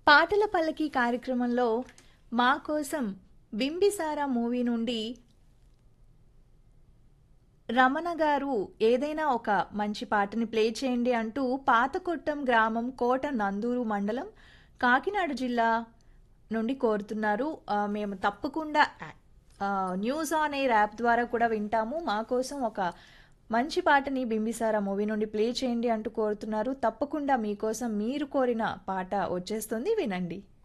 పాటల పల్లకి కార్యక్రమంలో మా కోసం బింబిసారా మూవీ నుండి రమణ గారు ఏదైనా ఒక మంచి పాటని ప్లే చేయండి అంటూ పాతకొట్టం గ్రామం కోట నందూరు మండలం కాకినాడ జిల్లా నుండి కోరుతున్నారు ఆ, మేము తప్పకుండా ఆ, న్యూస్ ఆన్ ఎయిర్ యాప్ ద్వారా కూడా వింటాము మా కోసం ఒక మంచి పాటని బింబిసారా మూవీ నుండి ప్లే చేయండి అంటూ కోరుతున్నారు తప్పకుండా మీకోసం మీరు కోరిన పాట వచ్చేస్తుంది వినండి